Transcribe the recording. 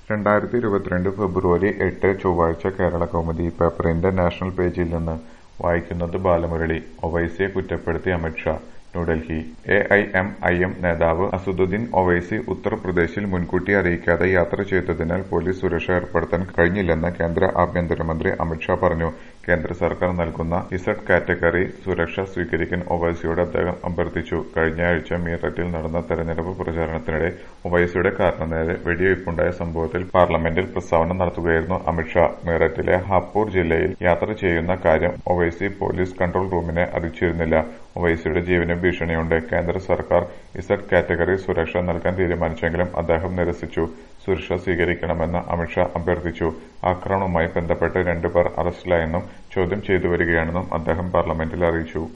രണ്ടായിരത്തി ഇരുപത്തിരണ്ട് ഫെബ്രുവരി എട്ട് ചൊവ്വാഴ്ച കേരള കൗമുദി പേപ്പറിന്റെ നാഷണൽ പേജിൽ നിന്ന് വായിക്കുന്നത് ബാലമുരളി ഒവൈസിയെ കുറ്റപ്പെടുത്തി Amit Shah New Delhi A I M I M നേതാവ് അസദുദ്ദീൻ ഒവൈസി ഉത്തർപ്രദേശിൽ മുൻകൂട്ടി അറിയിക്കാതെ യാത്ര ചെയ്തതിനാൽ പോലീസ് സുരക്ഷ ഏർപ്പെടുത്താൻ കഴിഞ്ഞില്ലെന്ന് കേന്ദ്ര ആഭ്യന്തരമന്ത്രി അമിത്ഷാ പറഞ്ഞു കേന്ദ്ര സർക്കാർ നൽകുന്ന ഇസഡ് കാറ്റഗറി സുരക്ഷ സ്വീകരിക്കാൻ ഒവൈസിയോട് അദ്ദേഹം അഭ്യർത്ഥിച്ചു കഴിഞ്ഞയാഴ്ച മീററ്റിൽ നടന്ന തെരഞ്ഞെടുപ്പ് പ്രചാരണത്തിനിടെ ഒവൈസിയുടെ കാറിന് നേരെ വെടിവയ്പുണ്ടായ സംഭവത്തിൽ പാർലമെന്റിൽ പ്രസ്താവന നടത്തുകയായിരുന്നു അമിത്ഷാ മീററ്റിലെ ഹാപ്പൂർ ജില്ലയിൽ യാത്ര ചെയ്യുന്ന കാര്യം ഒവൈസി പോലീസ് കൺട്രോൾ റൂമിനെ അറിയിച്ചിരുന്നില്ല ഒവൈസിയുടെ ജീവന് ഭീഷണിയുണ്ട് കേന്ദ്ര സർക്കാർ ഇസഡ് കാറ്റഗറി സുരക്ഷ നൽകാൻ തീരുമാനിച്ചെങ്കിലും അദ്ദേഹം നിരസിച്ചു സുരക്ഷ സ്വീകരിക്കണമെന്ന് അമിത്ഷാ അഭ്യർത്ഥിച്ചു ആക്രമണവുമായി ബന്ധപ്പെട്ട് രണ്ടുപേർ അറസ്റ്റിലായെന്നും ചോദ്യം ചെയ്തുവരികയാണെന്നും അദ്ദേഹം പാർലമെന്റിൽ അറിയിച്ചു